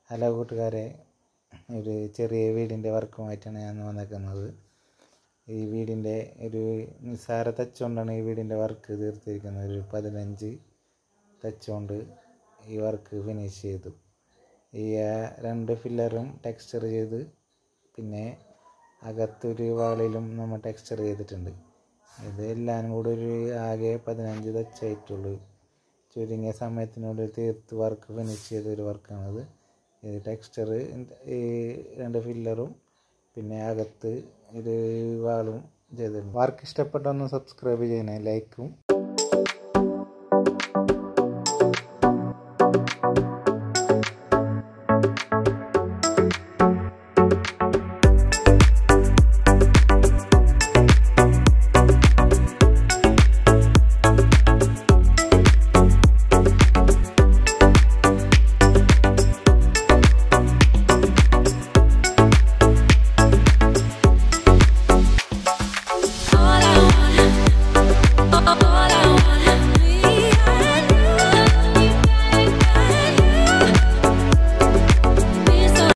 hello കൂട്ടുകാരെ ഒരു ചെറിയ വീടിൻ്റെ വർക്കുമായിട്ടാണ് ഞാൻ വന്നേക്കുന്നത് ഈ വീടിൻ്റെ ഒരു നിസ്സാര ടച്ച് കൊണ്ടാണ് ഈ വീടിൻ്റെ വർക്ക് തീർത്തിരിക്കുന്നത് ഒരു പതിനഞ്ച് ടച്ച് കൊണ്ട് ഈ വർക്ക് ഫിനിഷ് ചെയ്തു ഈ ആ, രണ്ട് ഫില്ലറും ടെക്സ്ചർ ചെയ്ത് പിന്നെ അകത്തൊരു വാളിലും നമ്മൾ ടെക്സ്ചർ ചെയ്തിട്ടുണ്ട് ഇത് എല്ലാം കൂടെ ഒരു ആകെ പതിനഞ്ച് ടച്ചായിട്ടുള്ളൂ ചുരുങ്ങിയ സമയത്തിനുള്ളിൽ തീർത്ത് വർക്ക് ഫിനിഷ് ചെയ്ത ഒരു വർക്കാണത് ഇത് ടെക്സ്ചർ ഈ രണ്ട് ഫില്ലറും പിന്നെ അകത്ത് ഒരു വാളും ചെയ്തിട്ടുണ്ട് വർക്ക് ഇഷ്ടപ്പെട്ടൊന്ന് സബ്സ്ക്രൈബ് ചെയ്യണേ ലൈക്കും